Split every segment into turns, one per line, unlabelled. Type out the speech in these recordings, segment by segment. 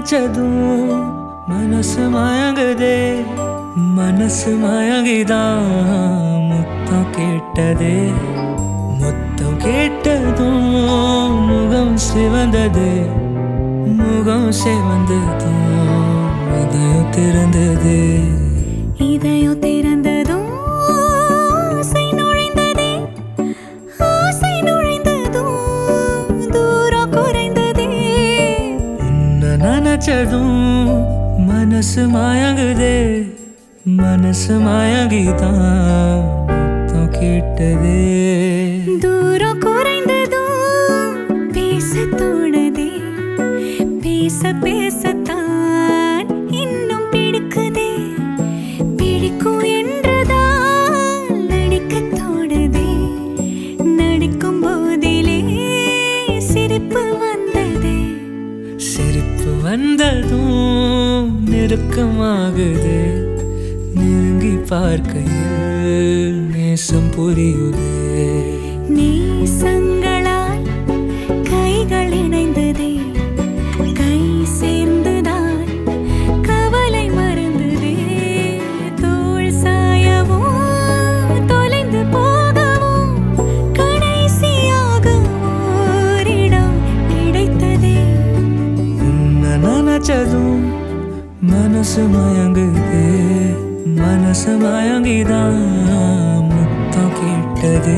நினைச்சதும் மனசு மயங்குதே மனசு மயங்கிதான் முத்தம் கேட்டதே முத்தம் கேட்டதும் முகம் சிவந்தது முகம் சிவந்ததும் இதயம் திறந்தது
இதயம் திறந்ததும் ஆசை நுழைந்ததே ஆசை நுழைந்ததும் தூரம் குறைந்ததே
உன்னை நினைச்சதும் மனசு மயங்குதே மனசு மயங்கிதான் முத்தம் கேட்டதே
தூரம் குறைந்ததும் பேச தோணுதே பேச பேசத்தான் இன்னும் பிடிக்குதே பிடிக்கும் என்றுதான் நடிக்க தோணுதே நடிக்கும் போதிலே சிரிப்பு வந்ததே
சிரிப்பு வந்ததும் நெருக்கமாகுது நெருங்கி பார்க்கையில் நேசம் புரியுதே
நேசங்களால் கைகள் இணைந்ததே கை சேர்ந்துதான் கவலை மறந்ததே தோள் சாயவும் தொலைந்து போகவும் கடைசியாக ஓரிடம் கிடைத்ததே
உன்னை நினைச்சதும் மனசு மயங்குது மனசு மயங்கிதான் முத்தம் கேட்டது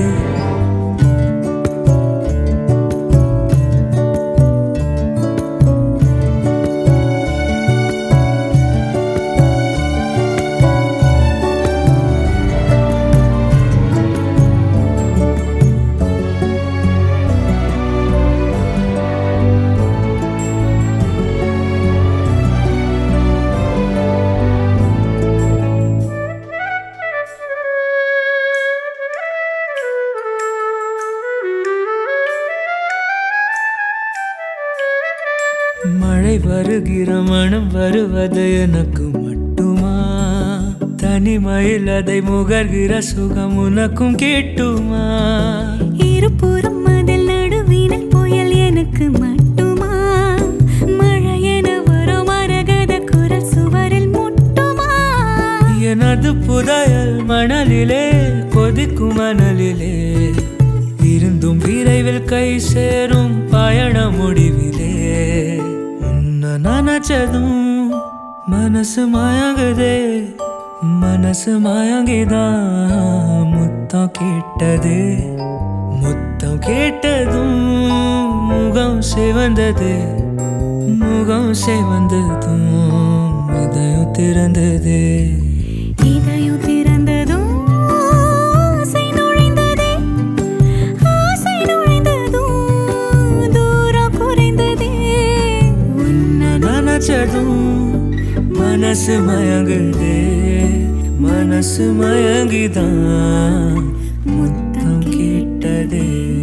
மழை வருகிற மனம் வருவது எனக்கு மட்டுமா தனிமையில் அதை முகர்கிற சுகம் உனக்கும் கேட்டுமா
இருபுறம் அதில் நடுவினில் புயல் எனக்கு மட்டுமா மழையென வரும் மரகத குரல் சுவரில் முட்டுமா
எனது புதையல் மணலிலே கொதிக்கும் மணலிலே இருந்தும் விரைவில் கை சேரும் பயண முடிவிலே உன்னை நினைச்சதும் மனசு மயங்குதே மனசு மயங்கிதான் முத்தம் கேட்டது முத்தம் கேட்டதும் முகம் சிவந்தது முகம் சிவந்ததும் இதயம் திறந்தது
இதயம் திறந்ததும் ஆசை நுழைந்ததே ஆசை நுழைந்ததும் தூரம் குறைந்ததே உன்னை
நினைச்சதும் மனசு மயங்குதே மனசு மயங்கிதான் முத்தம் கேட்டதே